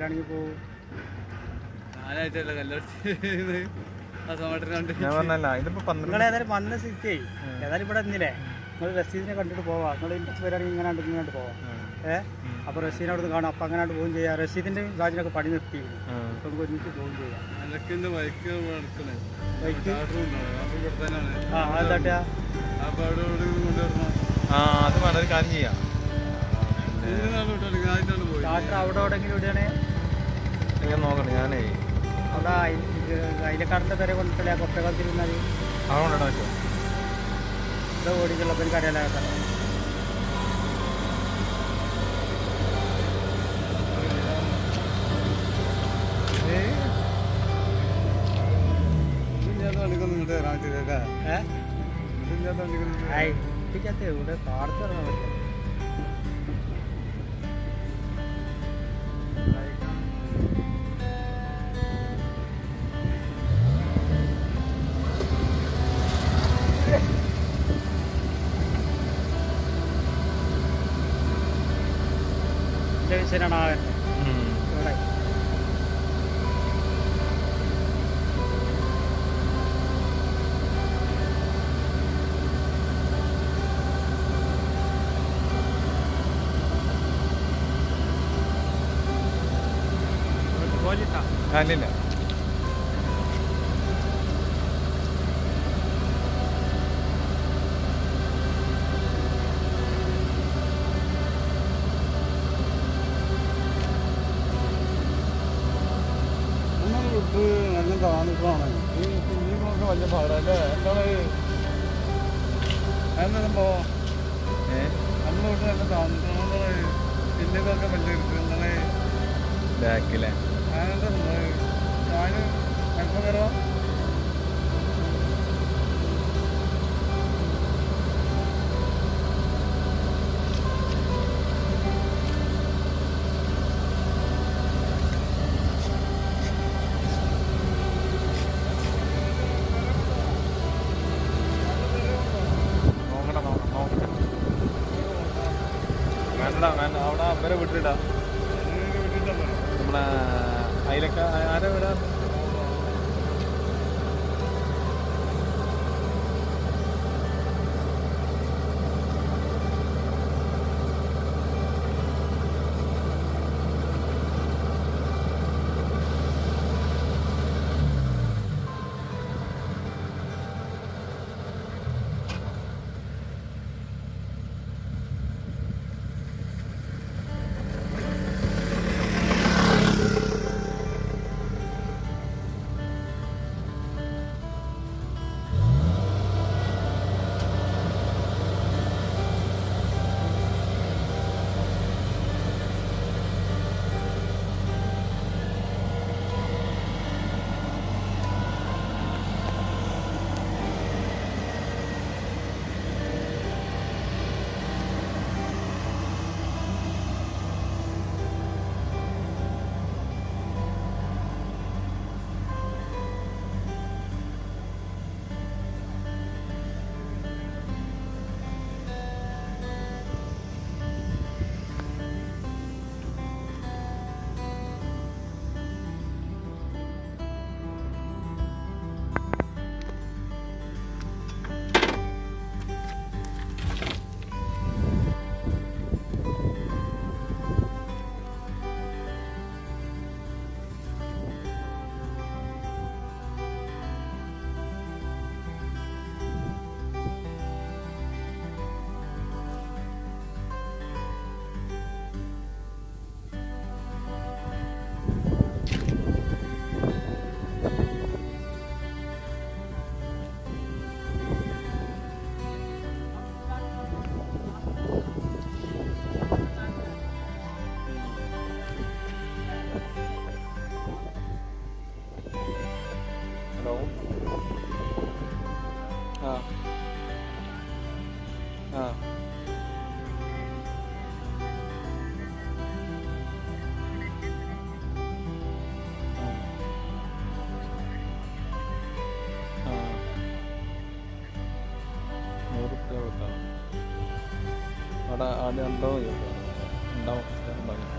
വരികയാണെങ്കിൽ പോകും ഞാനായിട്ടല്ല കല്ലെടുത്ത് ആ സമയത്തിനുണ്ട് ഞാൻ പറഞ്ഞല്ല ഇതിപ്പോ നിങ്ങൾ പന്ത്രണ്ട് ഏതായാലും വന്ന സ്ഥിതിക്കേ ഏതായാലും ഇവിടെ നിന്നില്ലേ നിങ്ങൾ റസീദിനെ കണ്ടിട്ട് പോവാം നിങ്ങൾ ഇൻട്രസ്റ്റ് വരികയാണെങ്കിൽ ഇങ്ങനെ കണ്ടിട്ട് ഇങ്ങോട്ട് പോവാം ഏ അപ്പോൾ റസീദിനെ അവിടെ നിന്ന് കാണാം അപ്പം അങ്ങനെ പോവുകയും ചെയ്യാം റസീദിൻ്റെയും സാജിനൊക്കെ പണി നിർത്തി അപ്പം നമുക്ക് ഒരുമിച്ച് പോവുകയും ചെയ്യാം അലക്കിന്റെ ബൈക്ക് നടക്കണേ ബൈക്ക് കാട്ടും ഉണ്ടാവും കാട്ടും കൊടുത്താനാണ് ആ അതെന്താ അപ്പൊ അവിടെ ഇവിടെ കൊണ്ടുവരണം ആ അത് വേണ്ട ഒരു കാര്യം ചെയ്യാം ഇന്ന് നാളെ വിട്ടാണ് ആദ്യമാണ് പോയി ഡാക്ടർ അവിടെ എവിടെയെങ്കിലും ഇവിടെയാണ് ഞാൻ നോക്കട്ടെ ഞാനേ അവിടെ അയിലക്കാടിൻ്റെ പേരെ കൊണ്ടിട്ടില്ല കൊട്ടകളത്തിരുന്നാൽ അവിടെ കൊണ്ടിടാൻ പറ്റുമോ ഇത് ഓടിക്കുള്ളപ്പോൾ എനിക്ക് അറിയാലോ ഇതില്ലാത്ത വണ്ടിക്കൊന്നും ഇങ്ങോട്ട് വരാൻ പറ്റില്ല ഏ ഇതില്ലാത്ത വണ്ടിക്കൊന്നും ആയി ഇപ്പിക്കത്ത് ഇവിടെ പാടത്ത് ഇറങ്ങാൻ പറ്റില്ല വിഷയനാണ് ആകെ ഇവിടെ പോലിട്ടാ അല്ലില്ല നമ്മൾ വിട്ട് നല്ല താമസമാണ് ഈ കുഞ്ഞിമൊക്കെ വലിയ പാടല്ലേ എന്താണ് അതെന്താ സംഭവം ഏ നമ്മൾ വിട്ട് നല്ല താമസമാണ് പിന്നീടൊക്കെ വലിയ എന്താണ് ബാക്കിലെ അതെന്താ സംഭവം ഞാൻ അല്പം കയറോ നോക്കട്ടെ നോക്കാം നോക്കട്ടെ വേണ്ട വേണ്ട അവിടെ അവരെ വിട്ടിടാ വിട്ടിട്ടാ പോരെ നമ്മളെ അതിലൊക്കെ ആരാ വിടാ ഹലോ ആ ആ ആ നൂറ് റുപ്യ കൊടുക്കാം അവിടെ ആദ്യം ഉണ്ടോ ഉണ്ടാവും ഉണ്ടാവും